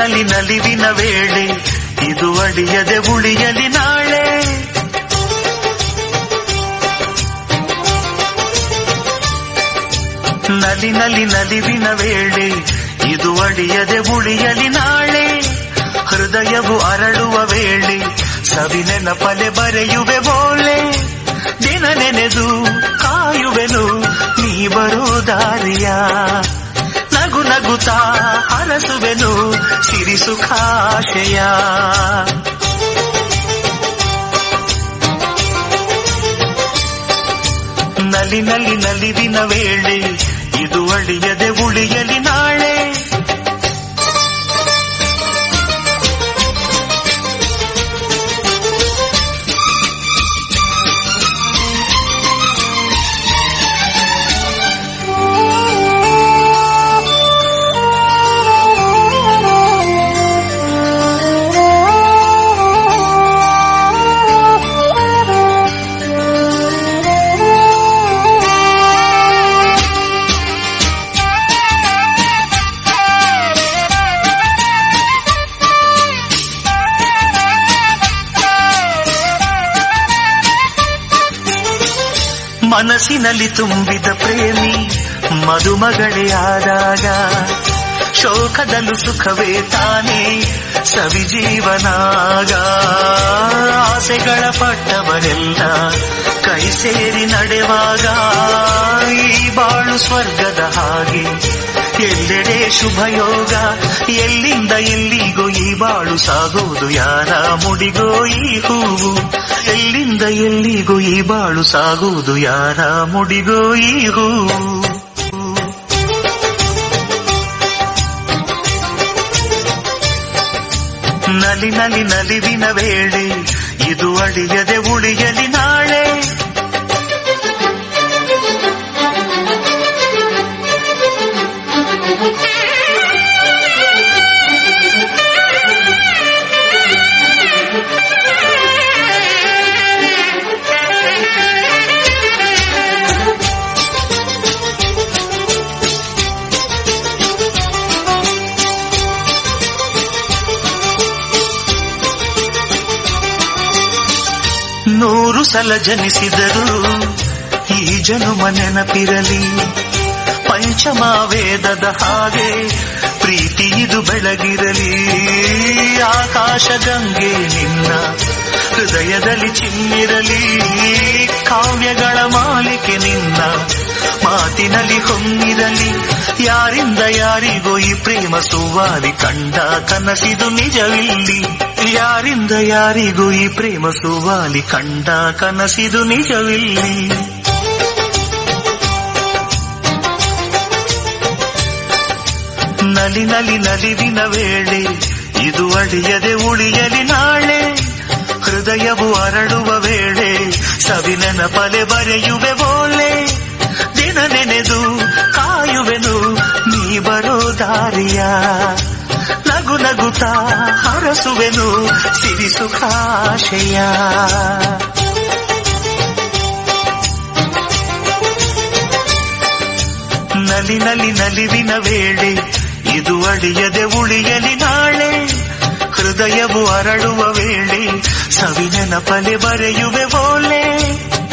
ನಲಿ ನಲಿವಿನ ವೇಳೆ ಇದು ಅಡಿಯದೆ ಉಳಿಯಲಿ ನಾಳೆ ನಲಿ ನಲಿ ನಲಿವಿನ ವೇಳೆ ಇದು ಅಡಿಯದೆ ಉಳಿಯಲಿ ನಾಳೆ ಹೃದಯವು ಅರಳುವ ವೇಳೆ ಸವಿನೆನ ಪಲೆ ಬರೆಯುವೆ ಬೋಲೆ ದಿನ ನೆನೆದು ಕಾಯುವೆನು ನೀ ಬರೋ ದಾರಿಯ ನಗು ನಗುತ್ತಾ ಹರಸುವೆನು ಸಿರಿ ಸುಖಾಶಯ ನಲಿ ನಲಿ ನಲಿವಿನ ವೇಳೆ ಇದು ಅಳಿಯದೆ ಉಳಿಯಲಿ ನಾಳೆ ಮನಸ್ಸಿನಲ್ಲಿ ತುಂಬಿದ ಪ್ರೇಮಿ ಮದುಮಗಳೇ ಆದಾಗ ಶೋಕದಲ್ಲೂ ಸುಖವೇ ತಾನೇ ಸವಿಜೀವನಾಗ ಆಸೆಗಳ ಪಟ್ಟವರೆಲ್ಲ ಕೈ ಸೇರಿ ನಡೆವಾಗ ಈ ಬಾಳು ಸ್ವರ್ಗದ ಹಾಗೆ ಎಲ್ಲೆಡೆ ಶುಭಯೋಗ ಎಲ್ಲಿಂದ ಎಲ್ಲಿಗೂ ಈ ಬಾಳು ಸಾಗೋದು ಯಾರ ಮುಡಿಗೋ ಈ ಹೂವು ಎಲ್ಲಿಂದ ಎಲ್ಲಿಗೂ ಈ ಬಾಳು ಸಾಗುವುದು ಯಾರ ಮುಡಿಗೋ ಈ ಹೂವು ನಲಿ ನಲಿ ನಲಿವಿನ ವೇಳೆ ಇದು ಅಳಿಯದೆ ಉಳಿಯಲಿ ನಾಳೆ ನೂರು ಸಲ ಜನಿಸಿದರು ಈ ಜನುಮ ನೆನಪಿರಲಿ ಪಂಚಮ ವೇದದ ಹಾಗೆ ಪ್ರೀತಿ ಇದು ಬೆಳಗಿರಲಿ ಆಕಾಶ ಗಂಗೆ ನಿನ್ನ ಹೃದಯದಲ್ಲಿ ಚಿಮ್ಮಿರಲಿ ಕಾವ್ಯಗಳ ಮಾಲಿಕೆ ನಿನ್ನ ಮಾತಿನಲ್ಲಿ ಹೊಮ್ಮಿರಲಿ ಯಾರಿಂದ ಯಾರಿಗೋ ಈ ಪ್ರೇಮ ಸುವಾಲಿ ಕಂಡ ಕನಸಿದು ನಿಜವಿಲ್ಲಿ ಯಾರಿಂದ ಯಾರಿಗೂ ಈ ಪ್ರೇಮ ಸುವಾಲಿ ಕಂಡ ಕನಸಿದು ನಿಜವಿಲ್ಲಿ ನಲಿ ನಲಿ ನಲಿವಿನ ವೇಳೆ ಇದು ಅಳಿಯದೆ ಉಳಿಯಲಿ ನಾಳೆ ಹೃದಯವು ಅರಳುವ ವೇಳೆ ಸವಿನನ ಪಲೆ ಬರೆಯುವೆ ಬೋಲೆ ದಿನ ನೆನೆದು ಕಾಯುವೆನು ನೀ ಬರೋ ದಾರಿಯ ನಗು ನಗುತ್ತಾ ಹರಸುವೆನು ಸಿರಿ ಸುಖಾಶಯ ನಲಿ ನಲಿ ನಲಿವಿನ ವೇಳೆ ಇದು ಅಳಿಯದೆ ಉಳಿಯಲಿ ನಾಳೆ ಹೃದಯವು ಅರಳುವ ವೇಳೆ ಸವಿನನ ಪಲೆ ಬರೆಯುವೆ ಬೋಲೆ